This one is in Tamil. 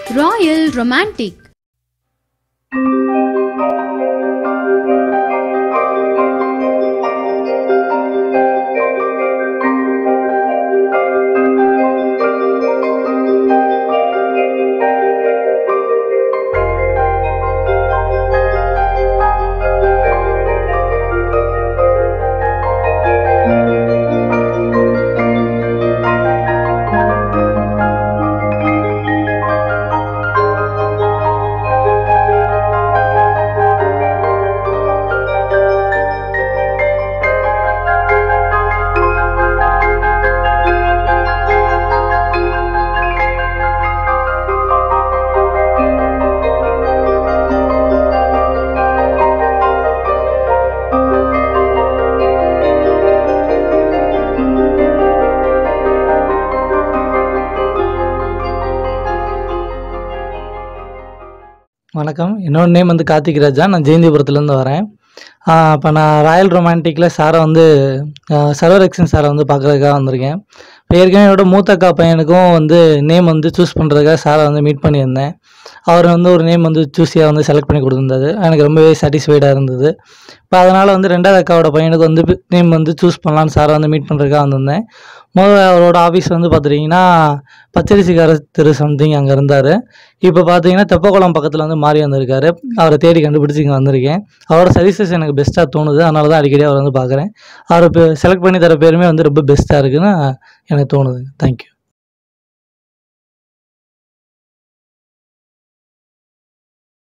Royal Romantic. வணக்கம் என்னோட நேம் வந்து கார்த்திக் ராஜா நான் ஜெயந்திபுரத்துலேருந்து வரேன் இப்போ நான் ராயல் ரொமான்டிக்கில் சாரை வந்து சர்வர் எக்ஸன் சாரை வந்து பார்க்குறதுக்காக வந்திருக்கேன் இப்போ ஏற்கனவே என்னோட மூத்த அக்கா பையனுக்கும் வந்து நேம் வந்து சூஸ் பண்ணுறதுக்காக சாரை வந்து மீட் பண்ணியிருந்தேன் அவர் வந்து ஒரு நேம் வந்து சூஸியாக வந்து செலக்ட் பண்ணி கொடுத்துருந்தாரு எனக்கு ரொம்பவே சாட்டிஸ்ஃபைடாக இருந்தது இப்போ அதனால் வந்து ரெண்டாவது அக்காவோட பையனுக்கு வந்து நேம் வந்து சூஸ் பண்ணலான்னு சாரை வந்து மீட் பண்ணுறதுக்காக வந்திருந்தேன் முதல்ல அவரோட ஆஃபீஸ் வந்து பார்த்துட்டிங்கன்னா பச்சரிசிக்கார திரு சம்திங் அங்கே இருந்தார் இப்போ பார்த்தீங்கன்னா தெப்பக்குளம் பக்கத்தில் வந்து மாறி வந்திருக்காரு அவரை தேடி கண்டுபிடிச்சி இங்கே வந்திருக்கேன் அவரோட சர்வீசஸ் எனக்கு பெஸ்ட்டாக தோணுது அதனால தான் அடிக்கடி அவர் வந்து பார்க்குறேன் அவர் இப்போ செலக்ட் பண்ணி தர பேருமே வந்து ரொம்ப பெஸ்ட்டாக இருக்குன்னு எனக்கு தோணுது தேங்க்யூ